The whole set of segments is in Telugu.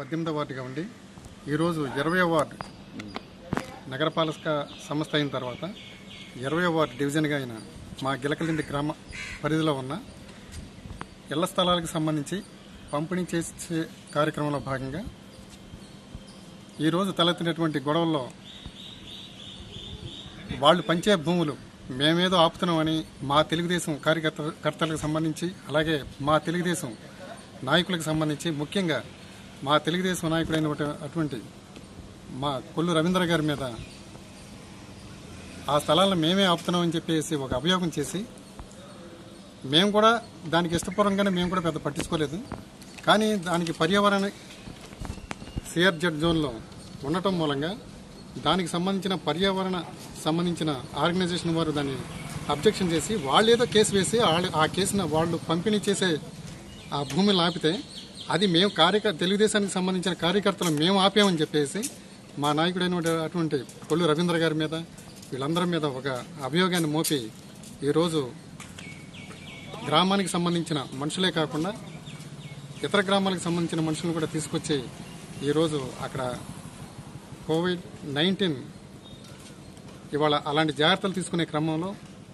పద్దెనిమిదో వార్డుగా ఉండి ఈరోజు ఇరవై వార్డు నగరపాలక సంస్థ అయిన తర్వాత ఇరవై వార్డు డివిజన్గా అయిన మా గిలకలింది గ్రామ పరిధిలో ఉన్న ఇళ్ల స్థలాలకు సంబంధించి పంపిణీ చేసే కార్యక్రమంలో భాగంగా ఈరోజు తలెత్తినటువంటి గొడవల్లో వాళ్ళు పంచే భూములు మేమేదో ఆపుతున్నామని మా తెలుగుదేశం కార్యకర్త కర్తలకు సంబంధించి అలాగే మా తెలుగుదేశం నాయకులకు సంబంధించి ముఖ్యంగా మా తెలుగుదేశం నాయకుడైన అటువంటి మా కొల్లు రవీంద్ర గారి మీద ఆ స్థలాలను మేమే ఆపుతున్నామని చెప్పేసి ఒక అభియోగం చేసి మేము కూడా దానికి ఇష్టపూర్వకంగానే మేము కూడా పెద్ద పట్టించుకోలేదు కానీ దానికి పర్యావరణ సిఆర్జెడ్ జోన్లో ఉండటం మూలంగా దానికి సంబంధించిన పర్యావరణ సంబంధించిన ఆర్గనైజేషన్ వారు దాన్ని అబ్జెక్షన్ చేసి వాళ్ళు ఏదో కేసు వేసి వాళ్ళు ఆ కేసును వాళ్ళు పంపిణీ చేసే ఆ భూమిని ఆపితే అది మేము కార్యక తెలుగుదేశానికి సంబంధించిన కార్యకర్తలు మేము ఆపామని చెప్పేసి మా నాయకుడైన అటువంటి కొల్లు రవీంద్ర గారి మీద వీళ్ళందరి మీద ఒక అభియోగాన్ని మోపి ఈరోజు గ్రామానికి సంబంధించిన మనుషులే కాకుండా ఇతర గ్రామాలకు సంబంధించిన మనుషులను కూడా తీసుకొచ్చి ఈరోజు అక్కడ కోవిడ్ నైన్టీన్ ఇవాళ అలాంటి జాగ్రత్తలు తీసుకునే క్రమంలో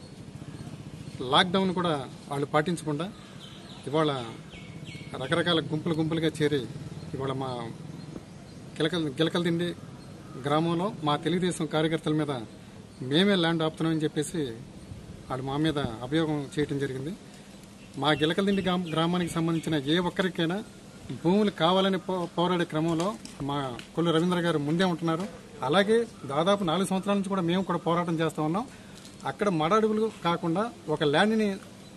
లాక్డౌన్ కూడా వాళ్ళు పాటించకుండా ఇవాళ రకరకాల గుంపులు గుంపులుగా చేరి ఇవాళ మా గిలకల్ గిలకలదిండి గ్రామంలో మా తెలుగుదేశం కార్యకర్తల మీద మేమే ల్యాండ్ ఆపుతున్నామని చెప్పేసి వాళ్ళు మా మీద అభియోగం చేయటం జరిగింది మా గిలకలదిండి గ్రామ- గ్రామానికి సంబంధించిన ఏ ఒక్కరికైనా భూములు కావాలని పో- పోరాడే క్రమంలో మా కొల్లు రవీంద్ర గారు ముందే ఉంటున్నారు అలాగే దాదాపు నాలుగు సంవత్సరాల నుంచి కూడా మేము కూడా పోరాటం చేస్తూ ఉన్నాం అక్కడ మడ అడుగులు కాకుండా ఒక ల్యాండ్ని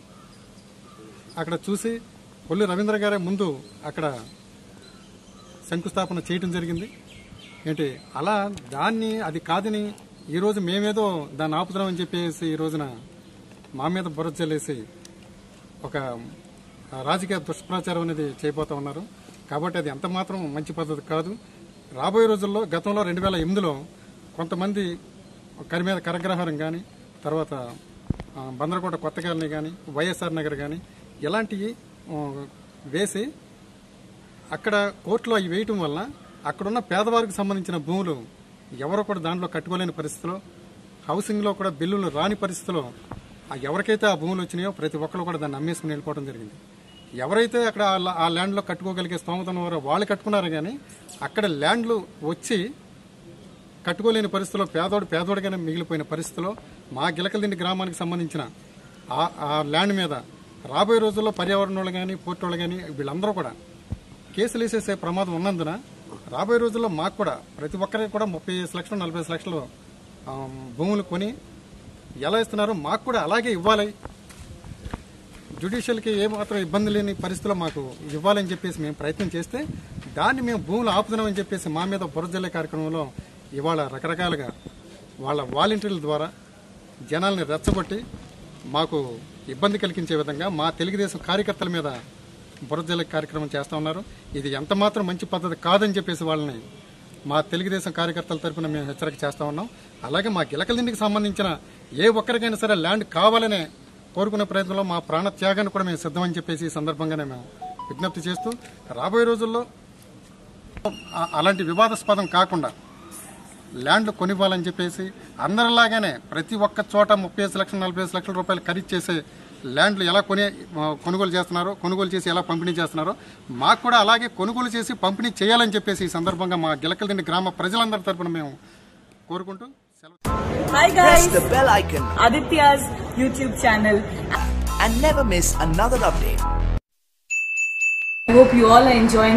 అక్కడ చూసి కొల్లు రవీంద్ర గారే ముందు అక్కడ శంకుస్థాపన చేయటం జరిగింది ఏంటి అలా దాన్ని అది కాదని ఈరోజు మేమేదో దాన్ని ఆపుతున్నామని చెప్పేసి ఈ రోజున మా మీద బుర్ర చల్లేసి ఒక రాజకీయ దుష్ప్రచారం అనేది చేయబోతా ఉన్నారు కాబట్టి అది ఎంత మాత్రం మంచి పద్ధతి కాదు రాబోయే రోజుల్లో గతంలో రెండు వేల ఎనిమిదిలో కొంతమంది కరి మీద కరగ్రహారం కానీ తర్వాత ఆ, బందరకోట కొత్త కాలనీ కానీ వైఎస్ఆర్ నగర్ కానీ ఇలాంటివి ఆ, వేసి అక్కడ కోర్టులో అవి వేయటం వల్ల అక్కడున్న పేదవారికి సంబంధించిన భూములు ఎవరు కూడా దాంట్లో కట్టుకోలేని పరిస్థితిలో హౌసింగ్లో కూడా బిల్లులు రాని పరిస్థితిలో ఆ ఎవరికైతే ఆ భూములు వచ్చినాయో ప్రతి ఒక్కరు కూడా దాన్ని అమ్మేసుకుని వెళ్ళిపోవడం జరిగింది ఎవరైతే అక్కడ ఆ లా- ఆ ల్యాండ్లో కట్టుకోగలిగే స్తోమత ఉన్నవారో వాళ్ళు కట్టుకున్నారు కానీ అక్కడ ల్యాండ్లు వచ్చి కట్టుకోలేని పరిస్థితిలో పేదోడు పేదోడిగానే మిగిలిపోయిన పరిస్థితిలో మా గిలకలదిండి గ్రామానికి సంబంధించిన ఆ- ఆ ల్యాండ్ మీద రాబోయే రోజుల్లో పర్యావరణ వాళ్ళు కానీ పోర్టు వాళ్ళు కానీ వీళ్ళందరూ కూడా కేసులు వేసేసే ప్రమాదం ఉన్నందున రాబోయే రోజుల్లో మాకు కూడా ప్రతి ఒక్కరికి కూడా ముప్పై ఐదు లక్షలు నలభై ఐదు లక్షలు ఆ, భూములు కొని ఎలా ఇస్తున్నారో మాకు కూడా అలాగే ఇవ్వాలి జ్యుడిషియల్కి ఏమాత్రం ఇబ్బంది లేని పరిస్థితిలో మాకు ఇవ్వాలని చెప్పేసి మేము ప్రయత్నం చేస్తే దాన్ని మేము భూములు ఆపుతున్నామని చెప్పేసి మా మీద బురజల్లే కార్యక్రమంలో ఇవాళ రకరకాలుగా వాళ్ళ వాలంటీర్ల ద్వారా జనాల్ని రెచ్చగొట్టి మాకు ఇబ్బంది కలిగించే విధంగా మా తెలుగుదేశం కార్యకర్తల మీద బురజల్లే కార్యక్రమం చేస్తూ ఉన్నారు ఇది ఎంత మాత్రం మంచి పద్ధతి కాదని చెప్పేసి వాళ్ళని మా తెలుగుదేశం కార్యకర్తల తరపున మేము హెచ్చరిక చేస్తా ఉన్నాం అలాగే మా గిలకలింటికి సంబంధించిన ఏ ఒక్కరికైనా సరే ల్యాండ్ కావాలనే కోరుకునే ప్రయత్నంలో మా ప్రాణ త్యాగాన్ని కూడా మేము సిద్ధమని చెప్పేసి ఈ సందర్భంగానే మేము విజ్ఞప్తి చేస్తూ రాబోయే రోజుల్లో ఆ- అలాంటి వివాదాస్పదం కాకుండా ల్యాండ్లు కొనివ్వాలని చెప్పేసి అందరిలాగానే ప్రతి ఒక్క చోట ముప్పై ఐదు లక్షలు నలభై ఐదు లక్షల రూపాయలు ఖరీదు చేసే ల్యాండ్లు ఎలా కొని ఆ, కొనుగోలు చేస్తున్నారో కొనుగోలు చేసి ఎలా పంపిణీ చేస్తున్నారో మాకు కూడా అలాగే కొనుగోలు చేసి పంపిణీ చేయాలని చెప్పేసి ఈ సందర్భంగా మా గిలకలదిండి గ్రామ ప్రజలందరి తరపున మేము కోరుకుంటూ సెలవు Hi Press guys, the bell icon Aditya's YouTube channel. and never miss another update. I hope you all are enjoying